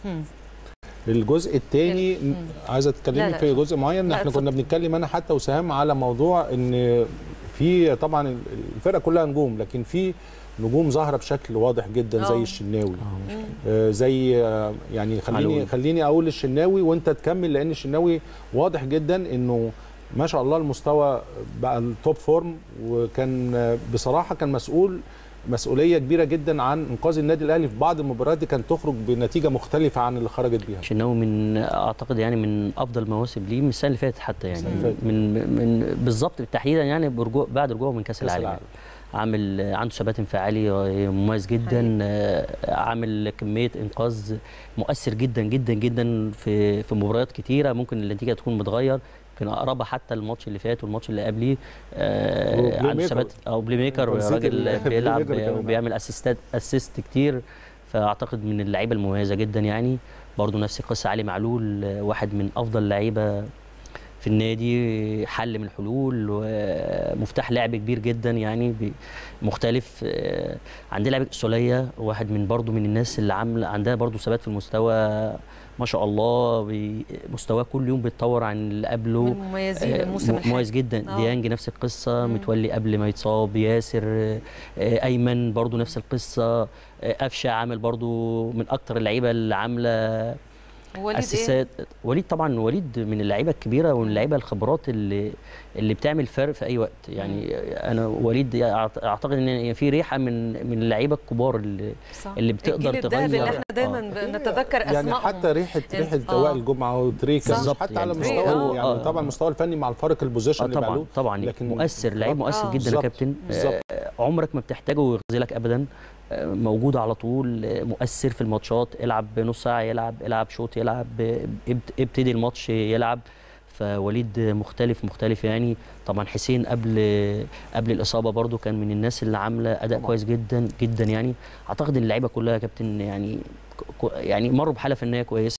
مم. الجزء الثاني مم. عايزه لا، تتكلمي لا، في جزء معين لا، احنا كنا اتفضل. بنتكلم انا حتى وسهام على موضوع ان في طبعا الفرقه كلها نجوم لكن في نجوم ظاهره بشكل واضح جدا زي آه. الشناوي اه مش مم. آه، زي آه، يعني خليني معلول. خليني اقول الشناوي وانت تكمل لان الشناوي واضح جدا انه ما شاء الله المستوى بقى التوب فورم وكان آه، بصراحه كان مسؤول مسؤوليه كبيره جدا عن انقاذ النادي الاهلي في بعض المباريات دي كانت تخرج بنتيجه مختلفه عن اللي خرجت بيها شناوي من اعتقد يعني من افضل مواسم ليه من السنه اللي فاتت حتى يعني السنة اللي فاتت. من من بالظبط تحديدا يعني برجوع بعد رجوعه من كاس كأس العالم العالم. عامل عنده ثبات انفعالي مميز جدا آه، عامل كميه انقاذ مؤثر جدا جدا جدا في في مباريات كتيره ممكن النتيجه تكون متغير يمكن اقربها حتى الماتش اللي فات والماتش اللي قبليه آه، وبلاي عنده ميكر. ثبات او بلاي ميكر ونسيت راجل ال- بلاي بيلعب ميكر كمان. وبيعمل اسيستات اسيست كتير فاعتقد من اللعيبه المميزه جدا يعني برضه نفس القصه علي معلول آه، واحد من افضل اللعيبه في النادي حل من الحلول ومفتاح لعب كبير جدا يعني بي- مختلف آه، عندنا لعيبه سوليه واحد من برضه من الناس اللي عامله عندها برضه ثبات في المستوى ما شاء الله بي- مستواه كل يوم بيتطور عن اللي قبله من المميزين آه، الموسم م- الحالي مميز جدا آه. ديانج نفس القصه مم. متولي قبل ما يتصاب ياسر آه، آه، ايمن برضو نفس القصه آه، قفشه عامل برضو من اكتر اللعيبه اللي عامله وليد ايه؟ اساسات وليد طبعا وليد من اللعيبه الكبيره ومن اللعيبه الخبرات اللي اللي بتعمل فرق في اي وقت يعني انا وليد أعت- اعتقد ان في ريحه من من اللعيبه الكبار اللي صح. اللي بتقدر الجيل الذهبي اللي تغير. احنا دايما آه. بنتذكر يعني اسمائهم حتى ريحه ريحه آه. وائل الجمعه وتريكا صح. حتى على يعني مستوى آه. يعني آه. طبعا المستوى الفني مع الفارق البوزيشن اه اللي بقى طبعا له طبعا لكن مؤثر لعيب مؤثر آه. جدا يا بالظبط. كابتن بالظبط. آه، عمرك ما بتحتاجه ويخذلك ابدا آه، موجود على طول آه، مؤثر في الماتشات العب نص ساعه يلعب العب شوط يلعب آه، ابت- ابتدي الماتش يلعب فوليد مختلف مختلف يعني طبعا حسين قبل قبل الاصابه برضو كان من الناس اللي عامله اداء طبعاً. كويس جدا جدا يعني اعتقد ان اللعيبه كلها يا كابتن يعني ك- يعني مروا بحاله فنيه كويسه